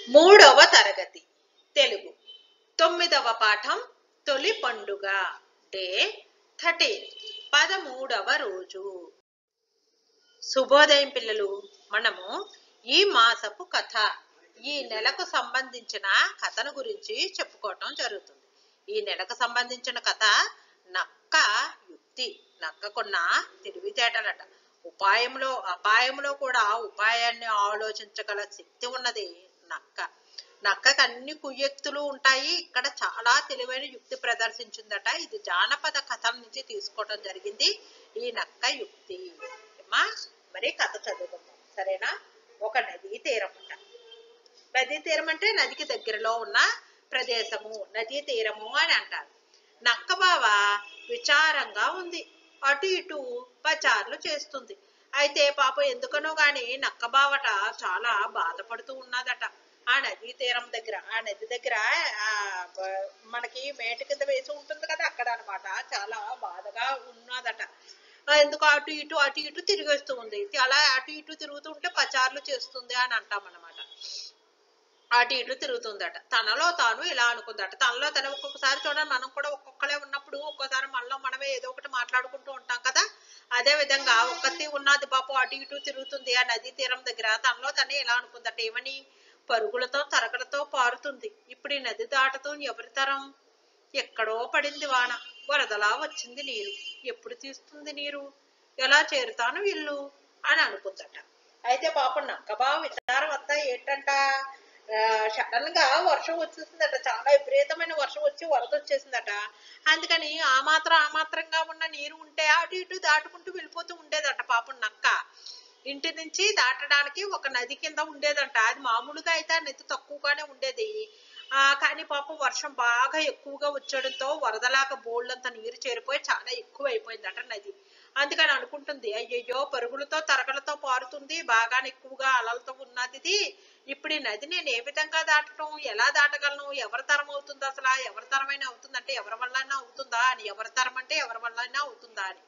మూడవ తరగతి తెలుగు తొమ్మిదవ పాఠం తొలి పండుగ డే థర్టీన్ పదమూడవ రోజు శుభోదయం పిల్లలు మనము ఈ మాసపు కథ ఈ నెలకు సంబంధించిన కథను గురించి చెప్పుకోవటం జరుగుతుంది ఈ నెలకు సంబంధించిన కథ నక్క యుక్తి నక్కకున్న తెలివితేటలట ఉపాయంలో అపాయంలో కూడా ఉపాయాన్ని ఆలోచించగల శక్తి ఉన్నది నక్క నక్కకు అన్ని కుయ్యక్తులు ఉంటాయి ఇక్కడ చాలా తెలివైన యుక్తి ప్రదర్శించిందట ఇది జానపద కథల నుంచి తీసుకోవడం జరిగింది ఈ నక్క యుక్తి అమ్మా మరి కథ చదువుకుందాం సరేనా ఒక నదీ తీరం అంట నదీ తీరం అంటే నదికి దగ్గరలో ఉన్న ప్రదేశము నదీ తీరము అని అంటారు నక్క బావ విచారంగా ఉంది అటు ఇటు పచార్లు చేస్తుంది అయితే పాపం ఎందుకనో గాని నక్క బావట చాలా బాధపడుతూ ఉన్నదట ఆ నదీ తీరం దగ్గర ఆ నది దగ్గర ఆ బ- మనకి మేట కింద వేసి ఉంటుంది కదా అక్కడ అన్నమాట చాలా బాధగా ఉన్నదట ఆ ఎందుకు అటు ఇటు అటు ఇటు తిరిగేస్తూ ఉంది అలా అటు ఇటు తిరుగుతూ ఉంటే పచార్లు చేస్తుంది అని అంటాం అన్నమాట అటు ఇటు తిరుగుతుందట తనలో తాను ఇలా అనుకుందట తనలో తన ఒక్కొక్కసారి చూడండి మనం కూడా ఒక్కొక్కలే ఉన్నప్పుడు ఒక్కోసారి మనలో మనమే ఏదో ఒకటి మాట్లాడుకుంటూ ఉంటాం కదా అదే విధంగా ఒక్కతి ఉన్నది పాపం అటు ఇటు తిరుగుతుంది ఆ నదీ తీరం దగ్గర తనలో తనే ఇలా అనుకుందట ఏమని పరుగులతో తరగలతో పారుతుంది ఇప్పుడు ఈ నది దాటతో ఎవరి తరం ఎక్కడో పడింది వాన వరదలా వచ్చింది నీరు ఎప్పుడు తీస్తుంది నీరు ఎలా చేరుతాను ఇల్లు అని అనుకుందట అయితే పాపం నక్కబా విచారం అంతా ఏంటంట సడన్ గా వర్షం వచ్చేసిందట చాలా విపరీతమైన వర్షం వచ్చి వరద వచ్చేసిందట అందుకని ఆ మాత్రం ఆ మాత్రంగా ఉన్న నీరు ఉంటే అటు ఇటు దాటుకుంటూ వెళ్ళిపోతూ ఉండేదట పాపం నక్క ఇంటి నుంచి దాటడానికి ఒక నది కింద ఉండేదంట అది మామూలుగా అయితే ఆ నది తక్కువగానే ఉండేది ఆ కానీ పాపం వర్షం బాగా ఎక్కువగా వచ్చడంతో వరదలాగా బోళ్ళంత నీరు చేరిపోయి చాలా ఎక్కువ అయిపోయిందట నది అందుకని అనుకుంటుంది అయ్యయ్యో పరుగులతో తరగలతో పారుతుంది బాగా ఎక్కువగా అలలతో ఉన్నది ఇది ఇప్పుడు ఈ నది నేను ఏ విధంగా దాటడం ఎలా దాటగలను ఎవరి తరం అవుతుంది అసలు ఎవరి తరమైనా అవుతుందంటే ఎవరి వల్ల అవుతుందా అని ఎవరి తరం అంటే ఎవరి వల్ల అవుతుందా అని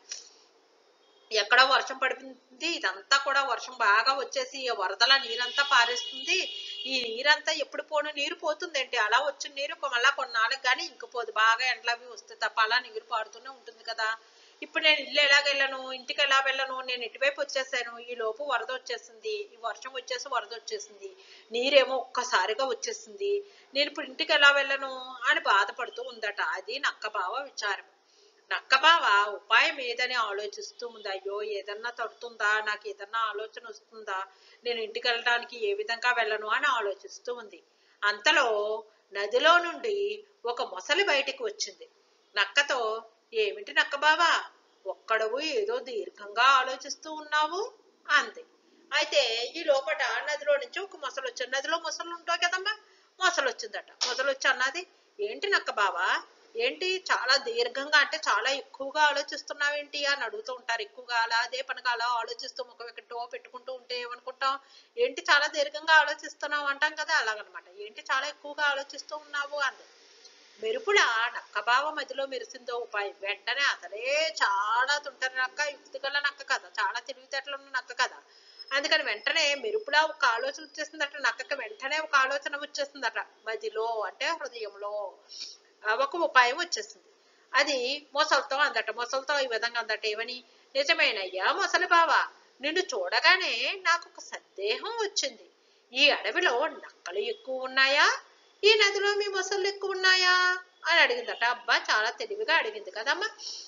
ఎక్కడో వర్షం పడిపోయింది ఇదంతా కూడా వర్షం బాగా వచ్చేసి ఈ వరదల నీరంతా పారేస్తుంది ఈ నీరంతా ఎప్పుడు పోను నీరు పోతుందేంటి అలా వచ్చిన నీరు కొ- మళ్ళా కొన్నాళ్ళకి కానీ ఇంక పోదు బాగా ఎండలు అవి వస్తే తప్ప అలా నీరు పారుతూనే ఉంటుంది కదా ఇప్పుడు నేను ఇల్లు ఎలాగ వెళ్ళను ఇంటికి ఎలా వెళ్ళను నేను ఇటువైపు వచ్చేసాను ఈ లోపు వరద వచ్చేసింది ఈ వర్షం వచ్చేసి వరద వచ్చేసింది నీరేమో ఒక్కసారిగా వచ్చేసింది నేను ఇప్పుడు ఇంటికి ఎలా వెళ్ళను అని బాధపడుతూ ఉందట అది నక్క బావ విచారం నక్కబావ ఉపాయం ఏదని ఆలోచిస్తూ ఉంది అయ్యో ఏదన్నా తడుతుందా నాకు ఏదన్నా ఆలోచన వస్తుందా నేను ఇంటికి వెళ్ళడానికి ఏ విధంగా వెళ్ళను అని ఆలోచిస్తూ ఉంది అంతలో నదిలో నుండి ఒక మొసలి బయటికి వచ్చింది నక్కతో ఏమిటి నక్కబావా ఒక్కడవు ఏదో దీర్ఘంగా ఆలోచిస్తూ ఉన్నావు అంది అయితే ఈ లోపట నదిలో నుంచి ఒక మొసలు వచ్చింది నదిలో మొసలు ఉంటాయి కదమ్మా మొసలు వచ్చిందట మొసలు వచ్చి అన్నది ఏంటి నక్క బావా ఏంటి చాలా దీర్ఘంగా అంటే చాలా ఎక్కువగా ఆలోచిస్తున్నావేంటి అని అడుగుతూ ఉంటారు ఎక్కువగా అలా అదే పనిగా అలా ఆలోచిస్తూ ముఖం ఎక్కడో పెట్టుకుంటూ ఉంటే ఏమనుకుంటాం ఏంటి చాలా దీర్ఘంగా ఆలోచిస్తున్నావు అంటాం కదా అలాగనమాట ఏంటి చాలా ఎక్కువగా ఆలోచిస్తూ ఉన్నావు అంది మెరుపుల నక్కబావ మధ్యలో మెరిసిందో ఉపాయం వెంటనే అసలే చాలా తుంటరి నక్క యుక్తి గల నక్క కదా చాలా తెలివితేటలు ఉన్న నక్క కదా అందుకని వెంటనే మెరుపులా ఒక ఆలోచన వచ్చేసిందట నక్కకి వెంటనే ఒక ఆలోచన వచ్చేసిందట మదిలో అంటే హృదయంలో ఆ ఒక ఉపాయం వచ్చేసింది అది మొసలతో అందట మొసలతో ఈ విధంగా అందట ఏమని నిజమేనయ్యా మొసలి బావా నిన్ను చూడగానే నాకు ఒక సందేహం వచ్చింది ఈ అడవిలో నక్కలు ఎక్కువ ఉన్నాయా ఈ నదిలో మీ మొసళ్ళు ఎక్కువ ఉన్నాయా అని అడిగిందట అబ్బా చాలా తెలివిగా అడిగింది కదమ్మా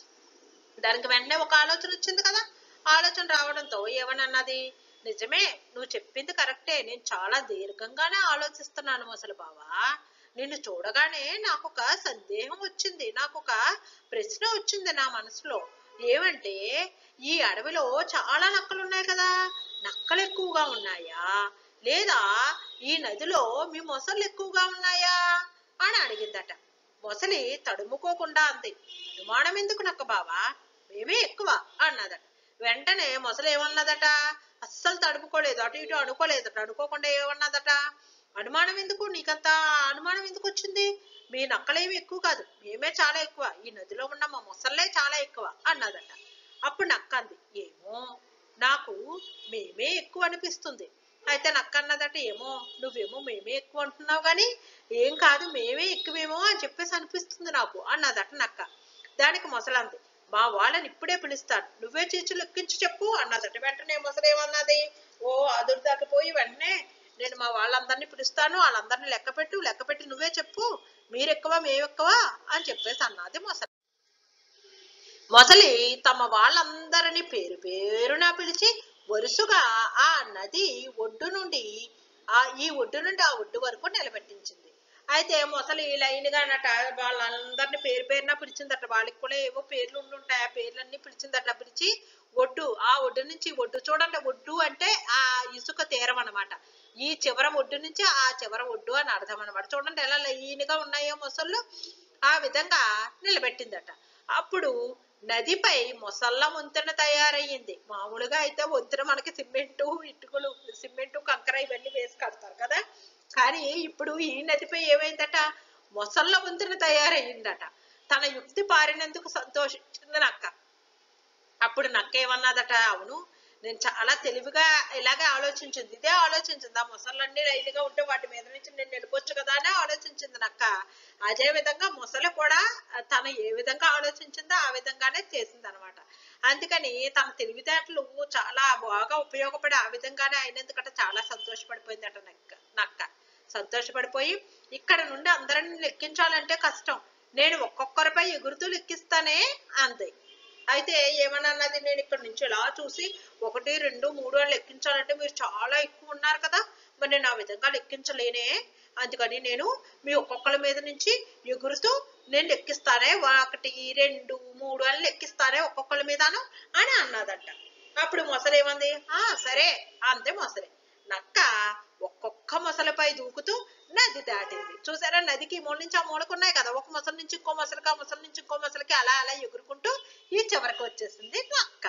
దానికి వెంటనే ఒక ఆలోచన వచ్చింది కదా ఆలోచన రావడంతో ఏమనన్నది నిజమే నువ్వు చెప్పింది కరెక్టే నేను చాలా దీర్ఘంగానే ఆలోచిస్తున్నాను ముసలి బావా నిన్ను చూడగానే నాకు ఒక సందేహం వచ్చింది నాకు ఒక ప్రశ్న వచ్చింది నా మనసులో ఏమంటే ఈ అడవిలో చాలా నక్కలు ఉన్నాయి కదా నక్కలు ఎక్కువగా ఉన్నాయా లేదా ఈ నదిలో మీ మొసళ్ళు ఎక్కువగా ఉన్నాయా అని అడిగిందట మొసలి తడుముకోకుండా అంది అనుమానం ఎందుకు నక్క బావా మేమే ఎక్కువ అన్నదట వెంటనే మొసలి ఏమన్నదట అస్సలు తడుముకోలేదు అటు ఇటు అనుకోలేదట అనుకోకుండా ఏమన్నదట అనుమానం ఎందుకు నీకంత అనుమానం ఎందుకు వచ్చింది మీ నక్కలేమి ఎక్కువ కాదు మేమే చాలా ఎక్కువ ఈ నదిలో ఉన్న మా మొసళ్ళే చాలా ఎక్కువ అన్నదట అప్పుడు నక్క అంది ఏమో నాకు మేమే ఎక్కువ అనిపిస్తుంది అయితే నక్క అన్నదట ఏమో నువ్వేమో మేమే ఎక్కువ అంటున్నావు కానీ ఏం కాదు మేమే ఎక్కువేమో అని చెప్పేసి అనిపిస్తుంది నాకు అన్నదట నక్క దానికి మొసలంది మా వాళ్ళని ఇప్పుడే పిలుస్తాను నువ్వే చేసి లెక్కించి చెప్పు అన్నదట వెంటనే మొసలేమన్నది ఓ అదురు దాకా పోయి వెంటనే నేను మా వాళ్ళందరినీ పిలుస్తాను వాళ్ళందరినీ లెక్క పెట్టు లెక్క పెట్టి నువ్వే చెప్పు మీరెక్కువ మేమెక్కువ అని చెప్పేసి అన్నది మొసలి మొసలి తమ వాళ్ళందరినీ పేరు పేరున పిలిచి వరుసగా ఆ నది ఒడ్డు నుండి ఆ ఈ ఒడ్డు నుండి ఆ ఒడ్డు వరకు నిలబెట్టించింది అయితే మొసలి లైన్ గా నట వాళ్ళందరినీ పేరు పేరున పిలిచిందట వాళ్ళకి కూడా ఏవో పేర్లు ఉండుంటాయి ఆ పేర్లన్నీ పిలిచిందట పిలిచి ఒడ్డు ఆ ఒడ్డు నుంచి ఈ ఒడ్డు చూడండి ఒడ్డు అంటే ఆ ఇసుక తీరం అన్నమాట ఈ చివర ఒడ్డు నుంచి ఆ చివర ఒడ్డు అని అర్థం అన్నమాట చూడండి ఎలా లైన్ గా ఉన్నాయో మొసళ్ళు ఆ విధంగా నిలబెట్టిందట అప్పుడు నదిపై మొసళ్ళ వంతెన తయారయ్యింది మామూలుగా అయితే వంతెన మనకి సిమెంటు ఇటుకలు సిమెంటు కంకర ఇవన్నీ వేసి కడతారు కదా కానీ ఇప్పుడు ఈ నదిపై ఏమైందట మొసళ్ళ వంతెన తయారయ్యిందట తన యుక్తి పారినందుకు సంతోషించింది నక్క అప్పుడు నక్క ఏమన్నదట అవును నేను చాలా తెలివిగా ఇలాగే ఆలోచించింది ఇదే ఆలోచించింది ఆ ముసళ్ళన్నీ రైలుగా ఉంటే వాటి మీద నుంచి నేను వెళ్ళిపోవచ్చు కదా అని ఆలోచించింది నక్క అదే విధంగా ముసలి కూడా తను ఏ విధంగా ఆలోచించిందో ఆ విధంగానే చేసింది అనమాట అందుకని తన తెలివితేటలు చాలా బాగా ఉపయోగపడి ఆ విధంగానే అయినందుకట చాలా సంతోషపడిపోయిందట నక్క నక్క సంతోషపడిపోయి ఇక్కడ నుండి అందరిని లెక్కించాలంటే కష్టం నేను ఒక్కొక్కరిపై ఎగురుతూ లెక్కిస్తానే అంది అయితే ఏమన్నది నేను ఇక్కడ నుంచి ఇలా చూసి ఒకటి రెండు మూడు అని లెక్కించాలంటే మీరు చాలా ఎక్కువ ఉన్నారు కదా మరి నేను ఆ విధంగా లెక్కించలేనే అందుకని నేను మీ ఒక్కొక్కరి మీద నుంచి ఎగురుతూ నేను లెక్కిస్తానే ఒకటి రెండు మూడు అని లెక్కిస్తానే ఒక్కొక్కరి మీదను అని అన్నదంట అప్పుడు మొసలేమంది ఆ సరే అంతే మొసలే నక్క ఒక్కొక్క మొసలపై దూకుతూ నది దాటింది చూసారా నదికి ఈ మూల నుంచి ఆ మూలకు ఉన్నాయి కదా ఒక మొసలి నుంచి ఇంకో మొసలికి ఆ మొసలి నుంచి ఇంకో మొసలికి అలా అలా ఎగురుకుంటూ ఈ చివరికి వచ్చేసింది నక్క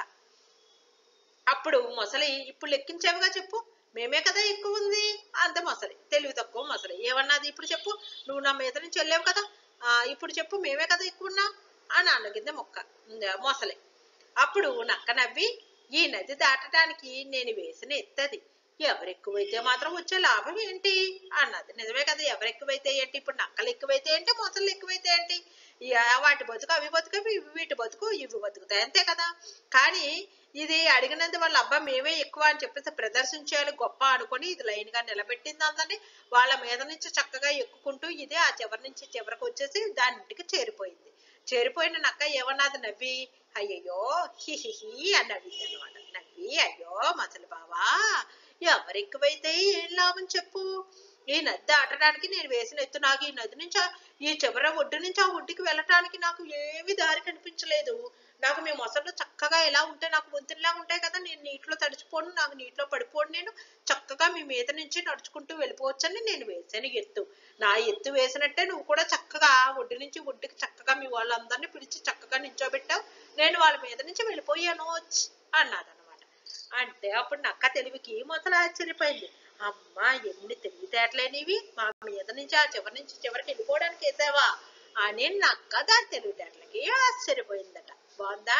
అప్పుడు మొసలి ఇప్పుడు లెక్కించేవిగా చెప్పు మేమే కదా ఎక్కువ ఉంది అంత మొసలి తెలివి తక్కువ మొసలి ఏమన్నది ఇప్పుడు చెప్పు నువ్వు నా మీద నుంచి వెళ్ళావు కదా ఆ ఇప్పుడు చెప్పు మేమే కదా ఎక్కువ ఉన్నాం అని అన్నగింది మొక్క మొసలి అప్పుడు నక్క నవ్వి ఈ నది దాటడానికి నేను వేసిన ఎత్తది ఎవరెక్కువైతే మాత్రం వచ్చే లాభం ఏంటి అన్నది నిజమే కదా ఎవరెక్కువైతే ఏంటి ఇప్పుడు నక్కలు ఎక్కువైతే ఏంటి మొసళ్ళు ఎక్కువైతే ఏంటి యా, వాటి బతుకు అవి బతుకు అవి వీటి బతుకు ఇవి బతుకుతాయి అంతే కదా కానీ ఇది అడిగినందు వాళ్ళ అబ్బా మేమే ఎక్కువ అని చెప్పేసి ప్రదర్శించేయాలి గొప్ప అనుకొని ఇది లైన్ గా నిలబెట్టింది అందని వాళ్ళ మీద నుంచి చక్కగా ఎక్కుకుంటూ ఇదే ఆ చివరి నుంచి చివరికి వచ్చేసి దాని ఇంటికి చేరిపోయింది చేరిపోయిన నక్క ఏమన్నది నవ్వి అయ్యయ్యో హిహిహి అని నవ్వింది అనమాట నవ్వి అయ్యో మసలి బావా ఎవరు ఎక్కువైతే ఏం లాభం చెప్పు ఈ నది దాటడానికి నేను వేసిన ఎత్తు నాకు ఈ నది నుంచి ఆ- ఈ చివర ఒడ్డు నుంచి ఆ ఒడ్డుకి వెళ్ళటానికి నాకు ఏమి దారి కనిపించలేదు నాకు మీ మొసళ్ళు చక్కగా ఎలా ఉంటే నాకు వంతుల్లా ఉంటాయి కదా నేను నీటిలో తడిచిపోను నాకు నీటిలో పడిపోను నేను చక్కగా మీ మీద నుంచి నడుచుకుంటూ వెళ్ళిపోవచ్చని నేను వేసాను ఎత్తు నా ఎత్తు వేసినట్టే నువ్వు కూడా చక్కగా ఒడ్డు నుంచి ఒడ్డుకి చక్కగా మీ వాళ్ళందరినీ పిలిచి చక్కగా నించోబెట్టావు నేను వాళ్ళ మీద నుంచి వెళ్ళిపోయాను అన్నదన్నమాట అంటే అప్పుడు నక్క తెలివికి మొదలు ఆశ్చర్యపోయింది అమ్మా ఎన్ని తెలివితేటలేనివి మా మీద నుంచి ఆ చివరి నుంచి చివరికి వెళ్ళిపోవడానికి వేసావా అని నక్క దాని తెలివితేటలకి ఆశ్చర్యపోయిందట బాగుందా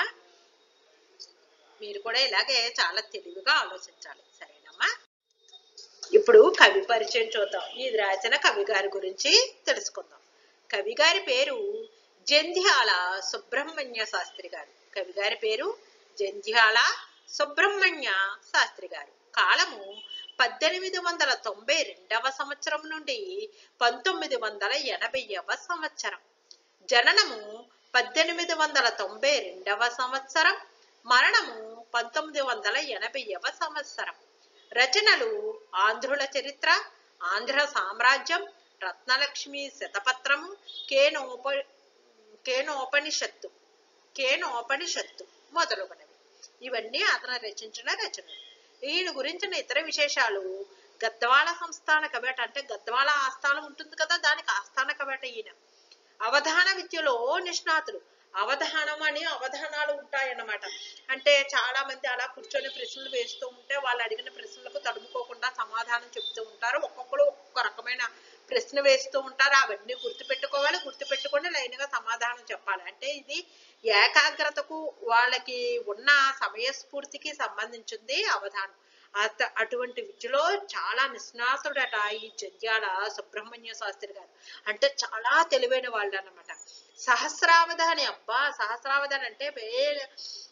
మీరు కూడా ఇలాగే చాలా తెలివిగా ఆలోచించాలి సరేనమ్మా ఇప్పుడు కవి పరిచయం చూద్దాం ఇది రాసిన కవి గారి గురించి తెలుసుకుందాం కవి గారి పేరు జంధ్యాల సుబ్రహ్మణ్య శాస్త్రి గారు కవి గారి పేరు జంధ్యాల సుబ్రహ్మణ్య శాస్త్రి గారు కాలము పద్దెనిమిది వందల తొంభై రెండవ సంవత్సరం నుండి పంతొమ్మిది వందల ఎనభైవ సంవత్సరం జననము పద్దెనిమిది వందల తొంభై రెండవ సంవత్సరం మరణము పంతొమ్మిది వందల ఎనభైవ సంవత్సరం రచనలు ఆంధ్రుల చరిత్ర ఆంధ్ర సామ్రాజ్యం రత్నలక్ష్మి శతపత్రము కేనోప కేనోపనిషత్తు కేనోపనిషత్తు మొదలుగునవి ఇవన్నీ అతను రచించిన రచనలు ఈయన గురించిన ఇతర విశేషాలు గద్వాల సంస్థాన కవేట అంటే గద్వాల ఆస్థానం ఉంటుంది కదా దానికి ఆస్థాన కవేట ఈయన అవధాన విద్యలో నిష్ణాతులు అవధానం అని అవధానాలు ఉంటాయన్నమాట అంటే చాలా మంది అలా కూర్చొని ప్రశ్నలు వేస్తూ ఉంటే వాళ్ళు అడిగిన ప్రశ్నలకు తడుముకోకుండా సమాధానం చెప్తూ ఉంటారు ఒక్కొక్కరు ఒక్కొక్క రకమైన ప్రశ్న వేస్తూ ఉంటారు అవన్నీ గుర్తుపెట్టుకోవాలి గుర్తుపెట్టుకొని లైన్ గా సమాధానం చెప్పాలి అంటే ఇది ఏకాగ్రతకు వాళ్ళకి ఉన్న సమయస్ఫూర్తికి సంబంధించింది అవధానం అత అటువంటి విద్యలో చాలా నిష్ణాతుడట ఈ జంధ్యాల సుబ్రహ్మణ్య శాస్త్రి గారు అంటే చాలా తెలివైన వాళ్ళు అన్నమాట సహస్రావధాని అబ్బా సహస్రావధాని అంటే వే-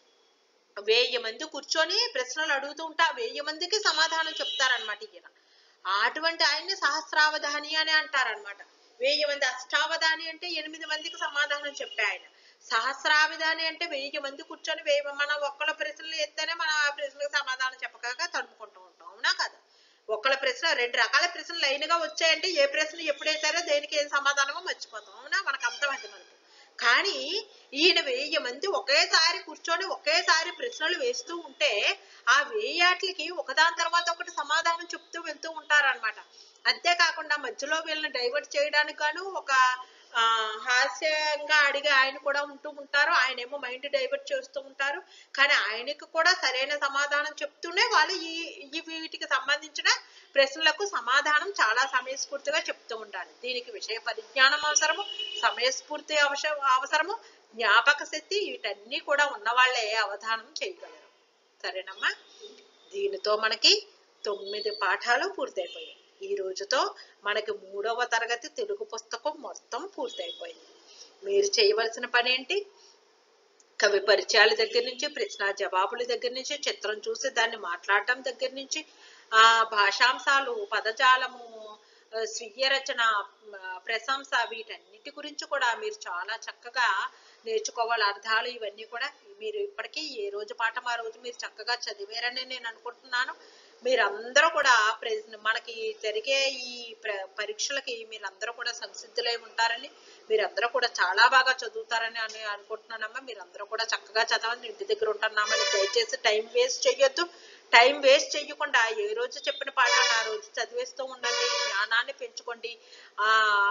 వెయ్యి మంది కూర్చొని ప్రశ్నలు అడుగుతూ ఉంటే ఆ వెయ్యి మందికి సమాధానం చెప్తారనమాట ఈయన అటువంటి ఆయన్ని సహస్రావధాని అని అంటారనమాట వెయ్యి మంది అష్టావధాని అంటే ఎనిమిది మందికి సమాధానం చెప్పే ఆయన సహస్రావధాని అంటే వెయ్యి మంది కూర్చొని వెయ్యి మన ఒక్కళ్ళ ప్రశ్నలు ఎత్తేనే మన ఆ ప్రశ్నలకు సమాధానం చెప్పక తడుముకుంటూ ఉంటాం అవునా కదా ఒక్కళ్ళ ప్రశ్న రెండు రకాల ప్రశ్నలు లైన్ గా వచ్చాయంటే ఏ ప్రశ్న ఎప్పుడు వేసారో దేనికి ఏం సమాధానమో మర్చిపోతాం అవునా మనకు అర్థమైంది మనకు కానీ ఈయన వెయ్యి మంది ఒకేసారి కూర్చొని ఒకేసారి ప్రశ్నలు వేస్తూ ఉంటే ఆ వేయాట్లకి ఒకదాని తర్వాత ఒకటి సమాధానం చెప్తూ వెళ్తూ ఉంటారన్నమాట అంతేకాకుండా మధ్యలో వీళ్ళని డైవర్ట్ చేయడానికి గాను ఒక ఆ, హాస్యంగా అడిగే ఆయన కూడా ఉంటూ ఉంటారు ఆయన ఏమో మైండ్ డైవర్ట్ చేస్తూ ఉంటారు కానీ ఆయనకి కూడా సరైన సమాధానం చెప్తూనే వాళ్ళు ఈ ఈ వీటికి సంబంధించిన ప్రశ్నలకు సమాధానం చాలా సమయస్ఫూర్తిగా చెప్తూ ఉంటారు దీనికి విషయ పరిజ్ఞానం అవసరము సమయస్ఫూర్తి అవసర అవసరము జ్ఞాపక శక్తి వీటన్నీ కూడా ఉన్నవాళ్లే అవధానం చేయగలరు సరేనమ్మా దీనితో మనకి తొమ్మిది పాఠాలు పూర్తయిపోయాయి ఈ రోజుతో మనకి మూడవ తరగతి తెలుగు పుస్తకం మొత్తం పూర్తయిపోయింది మీరు చేయవలసిన పని ఏంటి కవి పరిచయాల దగ్గర నుంచి ప్రశ్న జవాబుల దగ్గర నుంచి చిత్రం చూసి దాన్ని మాట్లాడటం దగ్గర నుంచి ఆ భాషాంశాలు పదజాలము ఆ, స్వీయ రచన ఆ, ప్రశంస వీటన్నిటి గురించి కూడా మీరు చాలా చక్కగా నేర్చుకోవాలి అర్థాలు ఇవన్నీ కూడా మీరు ఇప్పటికీ ఏ రోజు పాఠం ఆ రోజు మీరు చక్కగా చదివారని నేను అనుకుంటున్నాను మీరందరూ కూడా ప్రెస్- మనకి జరిగే ఈ ప్ర- పరీక్షలకి మీరందరూ కూడా సంసిద్ధులై ఉంటారని మీరందరూ కూడా చాలా బాగా చదువుతారని అని అనుకుంటున్నానమ్మా మీరందరూ కూడా చక్కగా చదవండి ఇంటి దగ్గర ఉంటున్నామని దయచేసి టైం వేస్ట్ చెయ్యొద్దు టైం వేస్ట్ చేయకుండా ఏ రోజు చెప్పిన పాఠాన్ని ఆ రోజు చదివేస్తూ ఉండండి జ్ఞానాన్ని పెంచుకోండి ఆ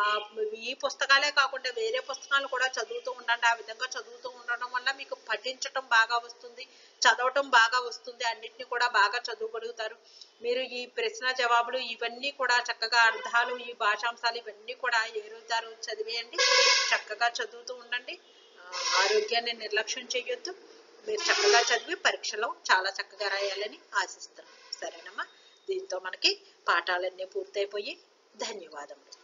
ఈ పుస్తకాలే కాకుండా వేరే పుస్తకాలు కూడా చదువుతూ ఉండండి ఆ విధంగా చదువుతూ ఉండడం వల్ల మీకు పఠించటం బాగా వస్తుంది చదవటం బాగా వస్తుంది అన్నిటిని కూడా బాగా చదవగలుగుతారు మీరు ఈ ప్రశ్న జవాబులు ఇవన్నీ కూడా చక్కగా అర్థాలు ఈ భాషాంశాలు ఇవన్నీ కూడా ఏ రోజు ఆ రోజు చదివేయండి చక్కగా చదువుతూ ఉండండి ఆ, ఆరోగ్యాన్ని నిర్లక్ష్యం చేయొద్దు మీరు చక్కగా చదివి పరీక్షలో చాలా చక్కగా రాయాలని ఆశిస్తున్నాను సరేనమ్మా దీంతో మనకి పాఠాలన్నీ పూర్తయిపోయి ధన్యవాదములు